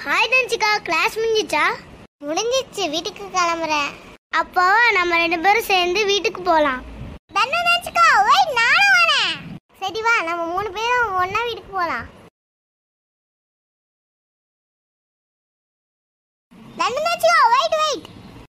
hi Dhanshika class முடிஞ்சிச்சா முடிஞ்சிச்சு வீட்டுக்கு கிளம்புறேன் அப்போ நம்ம ரெண்டு பேரும் சேர்ந்து வீட்டுக்கு போகலாம் தன்னு தன்சிகா வெயிட் நானும் வரேன் சரி வா நம்ம மூணு பேரும் ஒண்ணா வீட்டுக்கு போகலாம் தன்னு தன்சிகா வெயிட் வெயிட்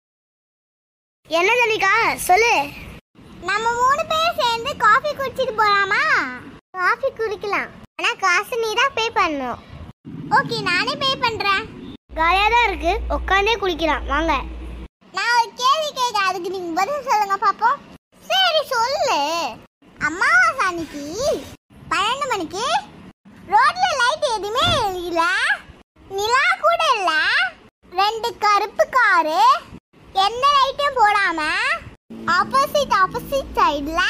என்ன தனிகா சொல்லு நம்ம மூணு பேரும் சேர்ந்து காஃபி குடிச்சிட்டு போலாமா காஃபி குடிக்கலாம் ஆனா காசு நீ தான் பே பண்ணணும் ஓகே நானே பே பண்றேன் காலியா தான் இருக்கு உட்காந்தே குளிக்கலாம் வாங்க நான் ஒரு கேள்வி கேட்க அதுக்கு நீங்க பதில் சொல்லுங்க பாப்போம் சரி சொல்லு அம்மாவாசை அன்னைக்கு பன்னெண்டு மணிக்கு ரோட்ல லைட் எதுவுமே இல்ல நிலா கூட இல்ல ரெண்டு கருப்பு காரு எந்த லைட்டும் போடாம ஆப்போசிட் ஆப்போசிட் சைடுல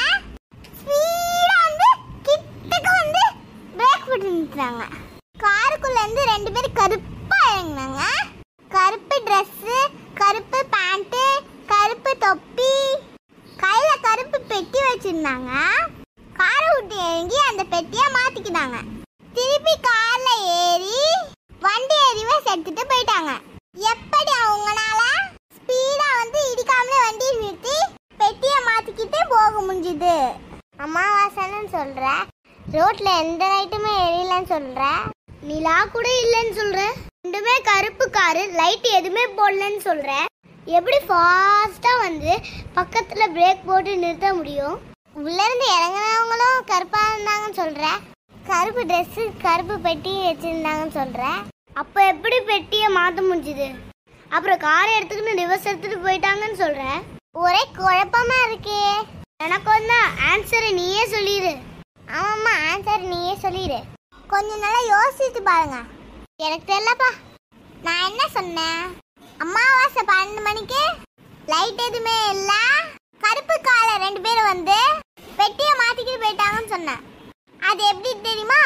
ஸ்பீடா வந்து கிட்டக்க வந்து பிரேக் போட்டு நிறுத்துறாங்க காருக்குள்ள இருந்து ரெண்டு பேரும் கருப்பா இறங்குனாங்க கருப்பு Dress கருப்பு பேண்ட் கருப்பு தொப்பி கையில கருப்பு பெட்டி வச்சிருந்தாங்க காரை விட்டு இறங்கி அந்த பெட்டியை மாத்திக்கிட்டாங்க திருப்பி கார்ல ஏறி வண்டி எறிவே செத்துட்டு போயிட்டாங்க எப்படி அவங்கனால ஸ்பீடா வந்து இடிக்காமலே வண்டி நிறுத்தி பெட்டியை மாத்திக்கிட்டு போக முடிஞ்சுது அமாவாசைன்னு சொல்ற ரோட்ல எந்த லைட்டுமே எரியலன்னு சொல்ற நிலா கூட இல்லைன்னு சொல்ற ரெண்டுமே கருப்பு காரு லைட் எதுவுமே போடலன்னு சொல்ற எப்படி ஃபாஸ்டா வந்து பக்கத்துல பிரேக் போட்டு நிறுத்த முடியும் உள்ள இருந்து இறங்குனவங்களும் கருப்பா இருந்தாங்கன்னு சொல்ற கருப்பு Dress கருப்பு பெட்டி வச்சிருந்தாங்கன்னு சொல்ற அப்ப எப்படி பெட்டியை மாத்த முடிஞ்சுது அப்புறம் காரை எடுத்துக்கிட்டு ரிவர்ஸ் எடுத்துட்டு போயிட்டாங்கன்னு சொல்ற ஒரே குழப்பமா இருக்கே எனக்கு வந்து ஆன்சரை நீயே சொல்லிடு ஆமாம்மா ஆன்சர் நீயே சொல்லிடு கொஞ்சம் நல்லா யோசிச்சு பாருங்க எனக்கு தெரியலப்பா நான் என்ன சொன்னேன் அமாவாசை பன்னெண்டு மணிக்கு லைட் எதுவுமே இல்ல கருப்பு காலை ரெண்டு பேரும் வந்து பெட்டியை மாத்திக்கிட்டு போயிட்டாங்கன்னு சொன்னேன் அது எப்படி தெரியுமா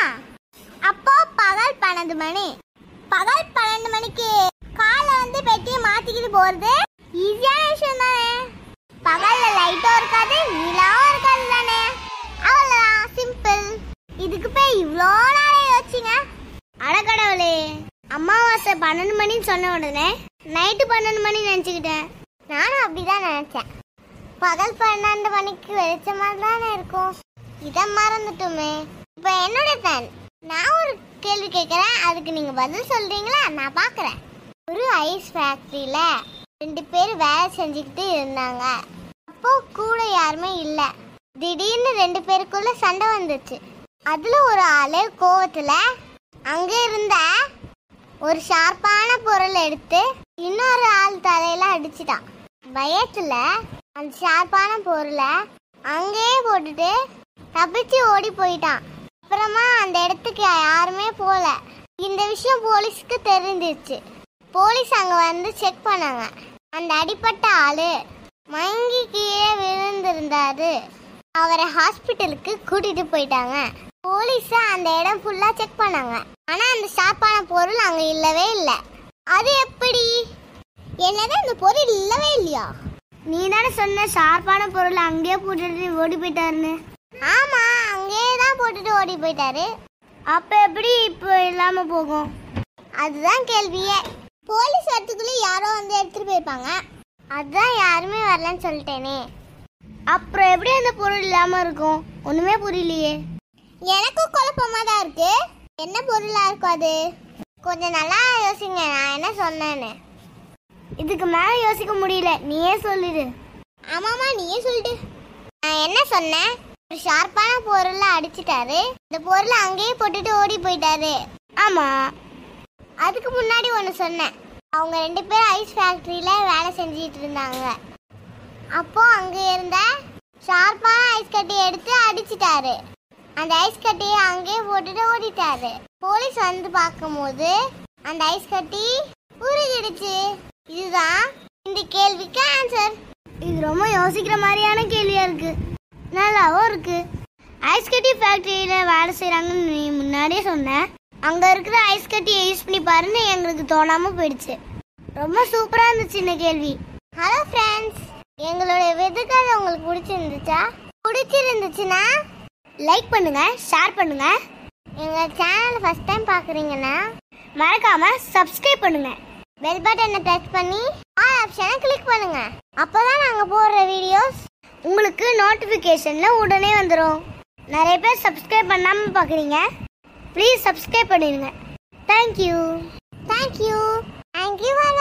அப்போ பகல் பன்னெண்டு மணி பகல் பன்னெண்டு மணிக்கு காலை வந்து பெட்டியை மாத்திக்கிட்டு போறது ஈஸியான விஷயம் தானே பகல்ல லைட்டும் இருக்காது நிலாவும் இருக்காது தானே அவ்வளவுதான் சிம்பிள் இதுக்கு போய் இவ்வளோ நேரம் யோசிச்சிங்க அடக்கடவுளே அமாவாசை பன்னெண்டு மணின்னு சொன்ன உடனே நைட்டு பன்னெண்டு மணி நினச்சிக்கிட்டேன் நானும் அப்படிதான் நினைச்சேன் பகல் பன்னெண்டு மணிக்கு வெளிச்சமா தானே இருக்கும் இதை மறந்துட்டோமே இப்போ என்னோட டர்ன் நான் ஒரு கேள்வி கேட்குறேன் அதுக்கு நீங்கள் பதில் சொல்றீங்களா நான் பார்க்குறேன் ஒரு ஐஸ் ஃபேக்ட்ரியில ரெண்டு பேர் வேலை செஞ்சுக்கிட்டு இருந்தாங்க அப்போ கூட யாருமே இல்லை திடீர்னு ரெண்டு பேருக்குள்ள சண்டை வந்துச்சு அதுல ஒரு ஆளு கோவத்துல அங்க இருந்த ஒரு ஷார்ப்பான பொருள் எடுத்து இன்னொரு ஆள் தலையில அடிச்சிட்டான் பயத்துல அந்த ஷார்ப்பான பொருளை அங்கேயே போட்டுட்டு தப்பிச்சு ஓடி போயிட்டான் அப்புறமா அந்த இடத்துக்கு யாருமே போல இந்த விஷயம் போலீஸ்க்கு தெரிஞ்சிருச்சு போலீஸ் அங்க வந்து செக் பண்ணாங்க அந்த அடிப்பட்ட ஆளு மயங்கி கீழே விழுந்திருந்தாரு அவரை ஹாஸ்பிட்டலுக்கு கூட்டிட்டு போயிட்டாங்க போலீஸ் அந்த இடம் ஃபுல்லா செக் பண்ணாங்க ஆனா அந்த ஷார்ப்பான பொருள் அங்க இல்லவே இல்லை அது எப்படி என்னது அந்த பொருள் இல்லவே இல்லையா நீ தானே சொன்ன ஷார்ப்பான பொருள் அங்கேயே போட்டுட்டு ஓடி போயிட்டாருன்னு ஆமா அங்கேயே தான் போட்டுட்டு ஓடி போயிட்டாரு அப்ப எப்படி இப்போ இல்லாம போகும் அதுதான் கேள்வியே போலீஸ் வரத்துக்குள்ள யாரோ வந்து எடுத்துட்டு போயிருப்பாங்க அதுதான் யாருமே வரலன்னு சொல்லிட்டேனே அப்புறம் எப்படி அந்த பொருள் இல்லாம இருக்கும் ஒண்ணுமே புரியலையே எனக்கும் குழப்பமா தான் இருக்கு என்ன பொருளா இருக்கும் அது கொஞ்சம் நல்லா யோசிங்க நான் என்ன சொன்னேன்னு இதுக்கு மேல யோசிக்க முடியல நீயே சொல்லிடு ஆமாமா நீயே சொல்லிடு நான் என்ன சொன்னேன் ஒரு ஷார்ப்பான பொருளை அடிச்சிட்டாரு இந்த பொருளை அங்கேயே போட்டுட்டு ஓடி போயிட்டாரு ஆமா அதுக்கு முன்னாடி ஒன்று சொன்னேன் அவங்க ரெண்டு பேரும் ஐஸ் ஃபேக்ட்ரியில் வேலை செஞ்சிட்டு இருந்தாங்க அப்போ அங்க இருந்த ஷார்ப்பான ஐஸ் கட்டி எடுத்து அடிச்சிட்டாரு அந்த ஐஸ் கட்டியை அங்கேயே போட்டுட்டு ஓடிட்டாரு போலீஸ் வந்து பார்க்கும்போது அந்த ஐஸ் கட்டி உருகிடுச்சு இதுதான் இந்த கேள்விக்கு ஆன்சர் இது ரொம்ப யோசிக்கிற மாதிரியான கேள்வியா இருக்கு நல்லாவும் இருக்கு ஐஸ் கட்டி ஃபேக்டரியில வேலை செய்றாங்கன்னு நீ முன்னாடியே சொன்ன அங்க இருக்கிற ஐஸ் கட்டியை யூஸ் பண்ணி பாருன்னு எங்களுக்கு தோணாம போயிடுச்சு ரொம்ப சூப்பரா இருந்துச்சு இந்த கேள்வி ஹலோ ஃப்ரெண்ட்ஸ் எங்களோட விதுக்கதை உங்களுக்கு பிடிச்சிருந்துச்சா பிடிச்சிருந்துச்சுன்னா லைக் பண்ணுங்க ஷேர் பண்ணுங்க எங்க சேனல் ஃபர்ஸ்ட் டைம் பார்க்குறீங்கன்னா மறக்காம சப்ஸ்கிரைப் பண்ணுங்க பெல் பட்டனை டச் பண்ணி ஆல் ஆப்ஷனை கிளிக் பண்ணுங்க அப்பதான் நாங்க போடுற வீடியோஸ் உங்களுக்கு நோட்டிஃபிகேஷன்ல உடனே வந்துடும் நிறைய பேர் சப்ஸ்கிரைப் பண்ணாம பார்க்குறீங்க ப்ளீஸ் சப்ஸ்கிரைப் பண்ணிடுங்க தேங்க்யூ தேங்க்யூ தேங்க்யூ